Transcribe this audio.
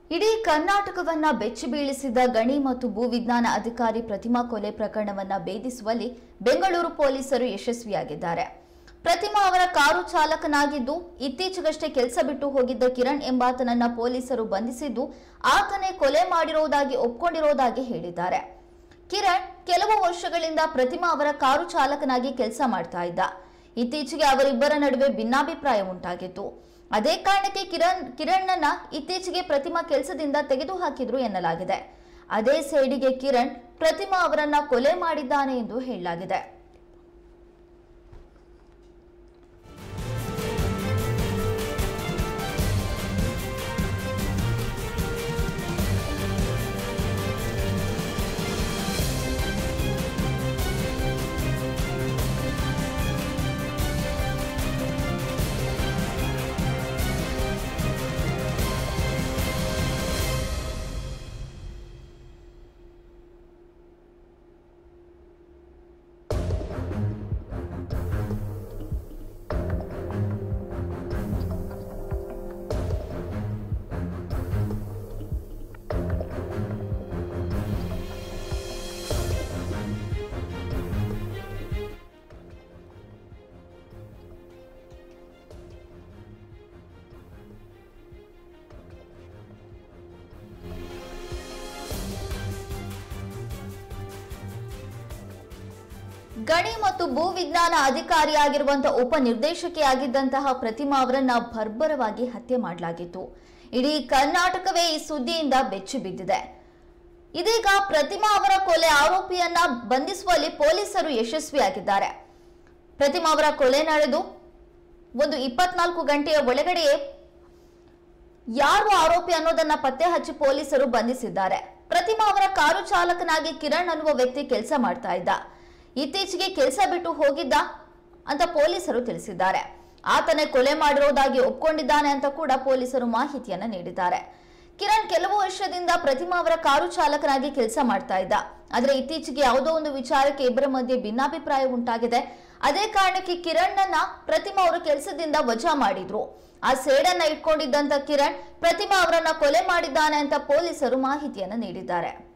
ಇಡೀ ಕರ್ನಾಟಕವನ್ನ ಬೆಚ್ಚಿ ಬೀಳಿಸಿದ ಗಣಿ ಮತ್ತು ಭೂವಿಜ್ಞಾನ ಅಧಿಕಾರಿ ಪ್ರತಿಮಾ ಕೊಲೆ ಪ್ರಕರಣವನ್ನ ಭೇದಿಸುವಲ್ಲಿ ಬೆಂಗಳೂರು ಪೊಲೀಸರು ಯಶಸ್ವಿಯಾಗಿದ್ದಾರೆ ಪ್ರತಿಮಾ ಅವರ ಕಾರು ಚಾಲಕನಾಗಿದ್ದು ಇತ್ತೀಚೆಗಷ್ಟೇ ಕೆಲಸ ಬಿಟ್ಟು ಹೋಗಿದ್ದ ಕಿರಣ್ ಎಂಬಾತನನ್ನ ಪೊಲೀಸರು ಬಂಧಿಸಿದ್ದು ಆತನೇ ಕೊಲೆ ಮಾಡಿರುವುದಾಗಿ ಒಪ್ಕೊಂಡಿರುವುದಾಗಿ ಹೇಳಿದ್ದಾರೆ ಕಿರಣ್ ಕೆಲವು ವರ್ಷಗಳಿಂದ ಪ್ರತಿಮಾ ಅವರ ಕಾರು ಚಾಲಕನಾಗಿ ಕೆಲಸ ಮಾಡ್ತಾ ಇದ್ದ ಇತ್ತೀಚೆಗೆ ಅವರಿಬ್ಬರ ನಡುವೆ ಭಿನ್ನಾಭಿಪ್ರಾಯ ಉಂಟಾಗಿತ್ತು ಅದೇ ಕಾರಣಕ್ಕೆ ಕಿರಣ್ ಕಿರಣ್ನನ್ನ ಇತ್ತೀಚೆಗೆ ಪ್ರತಿಮಾ ಕೆಲಸದಿಂದ ತೆಗೆದುಹಾಕಿದ್ರು ಎನ್ನಲಾಗಿದೆ ಅದೇ ಸೇಡಿಗೆ ಕಿರಣ್ ಪ್ರತಿಮಾ ಅವರನ್ನ ಕೊಲೆ ಮಾಡಿದ್ದಾನೆ ಎಂದು ಹೇಳಲಾಗಿದೆ ಗಣಿ ಮತ್ತು ಭೂವಿಜ್ಞಾನ ಅಧಿಕಾರಿಯಾಗಿರುವಂತಹ ಉಪನಿರ್ದೇಶಕಿಯಾಗಿದ್ದಂತಹ ಪ್ರತಿಮಾ ಅವರನ್ನ ಬರ್ಬರವಾಗಿ ಹತ್ಯೆ ಮಾಡಲಾಗಿತ್ತು ಇಡೀ ಕರ್ನಾಟಕವೇ ಈ ಸುದ್ದಿಯಿಂದ ಬೆಚ್ಚಿ ಬಿದ್ದಿದೆ ಇದೀಗ ಪ್ರತಿಮಾ ಅವರ ಕೊಲೆ ಆರೋಪಿಯನ್ನ ಬಂಧಿಸುವಲ್ಲಿ ಪೊಲೀಸರು ಯಶಸ್ವಿಯಾಗಿದ್ದಾರೆ ಪ್ರತಿಮಾ ಅವರ ಕೊಲೆ ನಡೆದು ಒಂದು ಇಪ್ಪತ್ನಾಲ್ಕು ಗಂಟೆಯ ಒಳಗಡೆಯೇ ಯಾರು ಆರೋಪಿ ಅನ್ನೋದನ್ನ ಪತ್ತೆ ಹಚ್ಚಿ ಪೊಲೀಸರು ಬಂಧಿಸಿದ್ದಾರೆ ಪ್ರತಿಮಾ ಅವರ ಕಾರು ಚಾಲಕನಾಗಿ ಕಿರಣ್ ಅನ್ನುವ ವ್ಯಕ್ತಿ ಕೆಲಸ ಮಾಡ್ತಾ ಇದ್ದ ಇತ್ತೀಚೆಗೆ ಕೆಲಸ ಬಿಟ್ಟು ಹೋಗಿದ್ದ ಅಂತ ಪೊಲೀಸರು ತಿಳಿಸಿದ್ದಾರೆ ಆತನೇ ಕೊಲೆ ಮಾಡಿರೋದಾಗಿ ಒಪ್ಕೊಂಡಿದ್ದಾನೆ ಅಂತ ಕೂಡ ಪೊಲೀಸರು ಮಾಹಿತಿಯನ್ನ ನೀಡಿದ್ದಾರೆ ಕಿರಣ್ ಕೆಲವು ವರ್ಷದಿಂದ ಪ್ರತಿಮಾ ಅವರ ಕಾರು ಚಾಲಕನಾಗಿ ಕೆಲಸ ಮಾಡ್ತಾ ಇದ್ದ ಆದ್ರೆ ಇತ್ತೀಚೆಗೆ ಯಾವುದೋ ಒಂದು ವಿಚಾರಕ್ಕೆ ಇಬ್ಬರ ಮಧ್ಯೆ ಭಿನ್ನಾಭಿಪ್ರಾಯ ಉಂಟಾಗಿದೆ ಅದೇ ಕಾರಣಕ್ಕೆ ಕಿರಣ್ನನ್ನ ಪ್ರತಿಮಾ ಅವರು ಕೆಲಸದಿಂದ ವಜಾ ಮಾಡಿದ್ರು ಆ ಸೇಡನ್ನ ಇಟ್ಕೊಂಡಿದ್ದಂತ ಕಿರಣ್ ಪ್ರತಿಮಾ ಅವರನ್ನ ಕೊಲೆ ಮಾಡಿದ್ದಾನೆ ಅಂತ ಪೊಲೀಸರು ಮಾಹಿತಿಯನ್ನ ನೀಡಿದ್ದಾರೆ